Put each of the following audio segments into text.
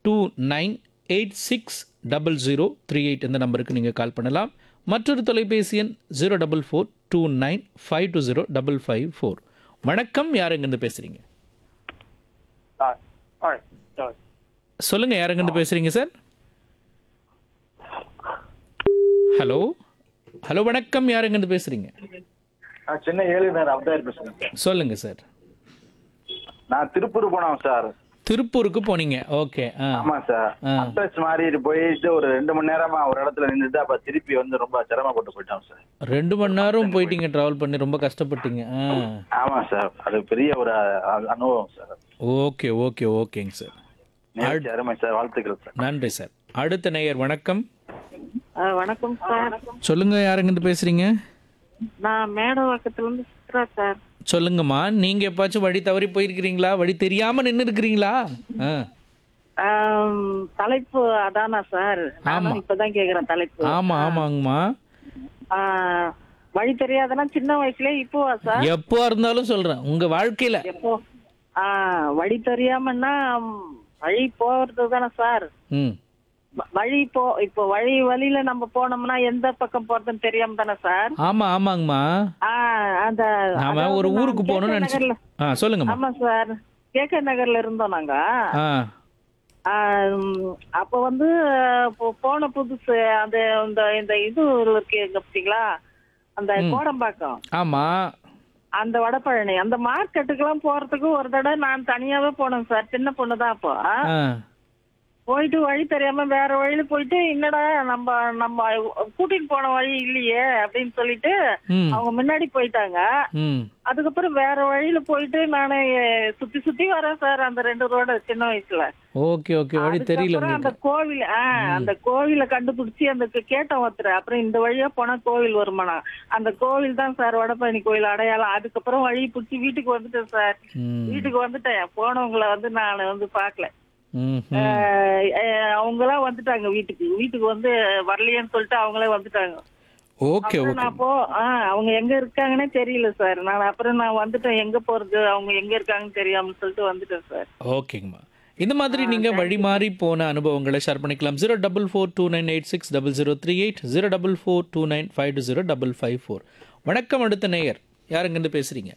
Two nine eight six double zero three eight இந்த நம்பருக்கு நீங்கள் கால் பண்ணலாம் மற்றொரு தொலைபேசி எண் zero double four two nine five two zero double five four வணக்கம் யார் எங்கேருந்து பேசுகிறீங்க ஆ ஆ சரி சொல்லுங்கள் யார் எங்கேருந்து பேசுகிறீங்க சார் ஹலோ ஹலோ வணக்கம் யார் எங்கேருந்து பேசுகிறீங்க ஆ சின்ன ஏழுநர் அப்தார் பேசுறேன் சார் சொல்லுங்கள் சார் நான் திருப்பூர் போனோம் சார் திருப்பூருக்கு போனீங்க ஓகே ஆ ஆமா சார் ஆ. அட்ரஸ் மாறிட்டு போயிட்டு ஒரு ரெண்டு மணி நேரமா ஒரு இடத்துல நின்றுட்டு அப்ப திருப்பி வந்து ரொம்ப சிரமப்பட்டு போயிட்டோம் சார் ரெண்டு மணி நேரம் போயிட்டீங்க ட்ராவல் பண்ணி ரொம்ப கஷ்டப்பட்டீங்க ஆ ஆமா சார் அது பெரிய ஒரு அ- அனுபவம் சார் ஓகே ஓகே ஓகேங்க சார் நேர்ச்சி அருமை சார் வாழ்த்துக்கள் சார் நன்றி சார் அடுத்த நேயர் வணக்கம் ஆ, வணக்கம் சார் சொல்லுங்க யாருங்கிட்ட பேசுறீங்க நான் மேடவாக்கத்துல இருந்து சித்ரா சார் சொல்லுங்கம்மா நீங்க எப்பாச்சும் வழி தவறி போயிருக்கிறீங்களா வழி தெரியாம நின்று இருக்கிறீங்களா ஆம், தலைப்பு அதானா சார் நானும் இப்பதான் கேக்குறேன் தலைப்பு ஆமா ஆமாங்கம்மா ஆ, வழி தெரியாதனா சின்ன வயசுல இப்போவா சார் எப்போ இருந்தாலும் சொல்றேன் உங்க வாழ்க்கையில எப்போ ஆ வழி தெரியாமன்னா ம், வழி போறது தானே சார் ம் வ- வழி போ இப்போ வழி வழியில நம்ம போனோம்னா எந்த பக்கம் போறதுன்னு தெரியாம தானே சார் ஆமா ஆமாங்கம்மா ஆ அந்த நாம அதாவது ஒரு நான் ஊருக்கு போகணும்னு கே.கே. நினைச்சு நகர்ல ஆ சொல்லுங்கம்மா ஆமா சார் கே கே நகர்ல இருந்தோம் நாங்க ஆ ஆம், அப்ப வந்து போ- போன புதுசு அந்த இந்த இந்த இது இருக்கு எங்க பார்த்தீங்களா அந்த கோடம்பாக்கம் ஆமா அந்த வடபழனி அந்த மார்க்கெட்டுக்கெல்லாம் போறதுக்கு ஒரு தடவை நான் தனியாவே போனேன் சார் சின்ன பொண்ணு தான் அப்போ ஆ போயிட்டு வழி தெரியாம வேற வழியில போயிட்டு என்னடா நம்ம நம்ம கூட்டிட்டு போன வழி இல்லையே அப்படின்னு சொல்லிட்டு ம் அவங்க முன்னாடி போயிட்டாங்க ம் அதுக்கப்புறம் வேற வழியில போயிட்டு நானு சுத்தி சுத்தி வரேன் சார் அந்த ரெண்டு ரோடு சின்ன வயசுல ஓகே ஓகே வழி தெரியல அதுக்கப்புறம் அந்த உங்களுக்கு கோவில் ஆ, அந்த கோவில கண்டுபிடிச்சி அந்த கே- கேட்டோம் ஒருத்தர் அப்புறம் இந்த வழியா போனா கோவில் வருமானா அந்த கோவில் தான் சார் வடபழனி கோவில் அடையாளம் அதுக்கப்புறம் வழி பிடிச்சி வீட்டுக்கு வந்துட்டேன் சார் ம் வீட்டுக்கு வந்துட்டேன் போனவங்கள வந்து நான் வந்து பார்க்கல ம் அவங்க எல்லாம் வந்துட்டாங்க வீட்டுக்கு வீட்டுக்கு வந்து வரலையேன்னு சொல்லிட்டு அவங்களே வந்துட்டாங்க ஓகே அப்புறம் ஓகே நான் போ ஆ, அவங்க எங்க இருக்காங்கன்னே தெரியல சார் நான் அப்புறம் நான் வந்துட்டேன் எங்க போறது அவங்க எங்க இருக்காங்கன்னு தெரியாம சொல்லிட்டு வந்துட்டேன் சார் ஓகேங்கம்மா இந்த மாதிரி நீங்கள் வழி மாறி போன அனுபவங்களை ஷேர் பண்ணிக்கலாம் zero double four two nine eight six double zero three eight zero double four two nine five two zero double five four வணக்கம் அடுத்த நேயர் யாருங்கேருந்து பேசுகிறீங்க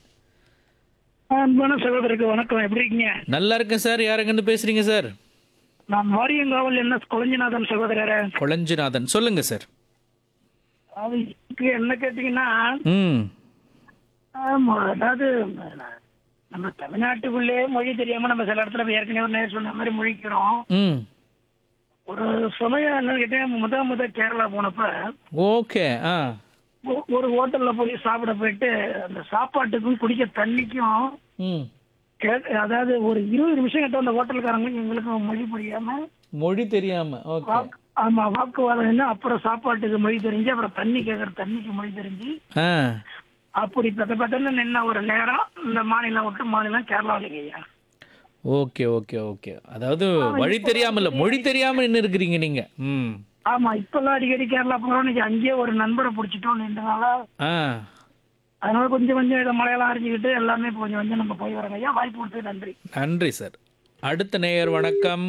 அன்பான சகோதரருக்கு வணக்கம் எப்படி இருக்கீங்க நல்லா இருக்கேன் சார் யாருங்கேருந்து பேசுகிறீங்க சார் நான் வாரியங்காவல் என்ன கொளஞ்சிநாதன் சகோதரரே கொளஞ்சிநாதன் சொல்லுங்கள் சார் அது இதுக்கு என்ன கேட்டீங்கன்னா ம் ஆமா, அதாவது நம்ம தமிழ்நாட்டுக்குள்ளே மொழி தெரியாம நம்ம சில இடத்துல இப்ப ஏற்கனவே ஒரு நேரம் சொன்ன மாதிரி முழிக்கிறோம் ம் ஒரு சமயம் என்ன கேட்டேன் முத முத கேரளா போனப்ப ஓகே ஆ ஒ- ஒரு ஹோட்டல்ல போய் சாப்பிட போயிட்டு அந்த சாப்பாட்டுக்கும் குடிக்க தண்ணிக்கும் ம் கே- அதாவது ஒரு இருபது நிமிஷம் கிட்ட அந்த ஹோட்டல்காரங்களுக்கு எங்களுக்கு மொழி புரியாம மொழி தெரியாமல் ஓகே வாக்கு- ஆமா வாக்குவாதம் என்ன அப்புறம் சாப்பாட்டுக்கு மொழி தெரிஞ்சு அப்புறம் தண்ணி கேட்கற தண்ணிக்கு மொழி தெரிஞ்சு ஆ அப்படி பெத்த பெத்தன்னு நின்ன ஒரு நேரம் இந்த மாநிலம் விட்டு மாநிலம் கேரளாவிலேங்க ஐயா ஓகே ஓகே ஓகே அதாவது வழி தெரியாமல் இல்லை மொழி தெரியாமல் நின்று இருக்கிறீங்க நீங்கள் ம் ஆமா இப்பெல்லாம் அடிக்கடி கேரளா போறோம் இன்னைக்கு அங்கேயே ஒரு நண்பரை பிடிச்சிட்டோம் நின்றனால ஆ அதனால கொஞ்சம் கொஞ்சம் இதை மலையெல்லாம் அறிஞ்சுக்கிட்டு எல்லாமே இப்ப கொஞ்சம் கொஞ்சம் நம்ம போய் வரோங்க ஐயா வாய்ப்பு கொடுத்து நன்றி நன்றி சார் அடுத்த நேயர் வணக்கம்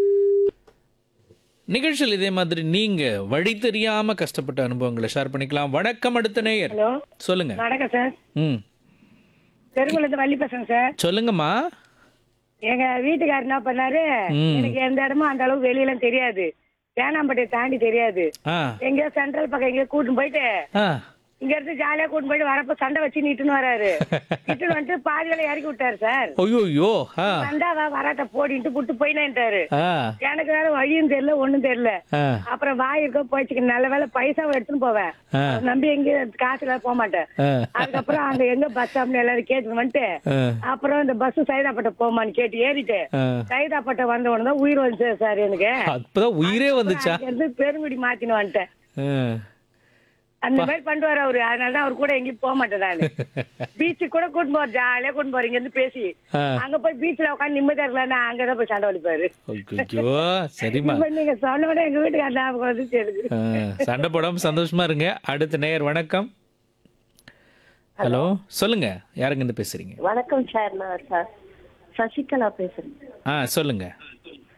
நிகழ்ச்சியில் இதே மாதிரி நீங்க வழி தெரியாம கஷ்டப்பட்ட அனுபவங்களை ஷேர் பண்ணிக்கலாம் வணக்கம் அடுத்த நேயர் ஹலோ சொல்லுங்க வணக்கம் சார் ம் தெருங்குளத்து வள்ளி பேசுறேன் சார் சொல்லுங்கம்மா எங்க வீட்டுக்காரர் என்ன பண்ணாரு ம். எனக்கு எந்த இடமும் அந்த அளவுக்கு வெளியெல்லாம் தெரியாது தேனாம்பட்டியை தாண்டி தெரியாது ஆ எங்கேயோ சென்ட்ரல் பக்கம் எங்கேயோ கூட்டின்னு போயிட்டு ஆ இங்க இருந்து ஜாலியா கூட்டின்னு போயிட்டு வரப்ப சண்டை வச்சு நீட்டுன்னு வராரு இட்டுன்னு வந்துட்டு பாதியில இறக்கி விட்டாரு சார் ஐயோ ஆ வந்தாவா வராட்ட போடின்ட்டு புட்டு போயினேன்ட்டாரு ஆ எனக்கு வேற வழியும் தெரியல ஒண்ணும் தெரியல ஆ அப்புறம் வாய் இருக்க போயிடுச்சு நல்ல வேலை பைசாவை எடுத்துன்னு போவேன் ஆ. நம்பி எங்கேயும் காசு இல்லாத போக மாட்டேன் ஆ அதுக்கப்புறம் அங்க எங்க பஸ் ஸ்டாப்ல எல்லாரும் கேட்டு வந்துட்டு ஆ அப்புறம் இந்த பஸ் சைதாப்பட்டை போமான்னு கேட்டு ஏறிட்டு ஆ. சைதாப்பட்டை வந்த உடனே தான் உயிர் வந்துச்சு சார் எனக்கு அப்பதான் உயிரே வந்துச்சா அங்க இருந்து பெருங்குடி மாத்தின்னு வந்துட்டேன் ஆ. அந்த மாதிரி பண்ணுவாரு அவரு அதனால தான் அவர் கூட எங்கேயும் போக மாட்டேன் நானு பீச்சுக்கு கூட கூட்டு போவார் ஜாலியா கூட்டு போறீங்க இருந்து பேசி ஆ. அங்க போய் பீச்ல உட்காந்து நிம்மதியா இருக்கலாம்னா அங்கதான் போய் சண்டை வலிப்பாரு ஐயோ சரிம்மா இப்ப நீங்க சொன்ன உடனே எங்க வீட்டுக்கு அந்த ஞாபகம் வந்துச்சு எனக்கு ஆ, சண்டை போடாம சந்தோஷமா இருங்க அடுத்த நேயர் வணக்கம் ஹலோ சொல்லுங்க யாருங்க இருந்து பேசுறீங்க வணக்கம் சார் நான் சார் சசிகலா பேசுறேன் ஆ சொல்லுங்க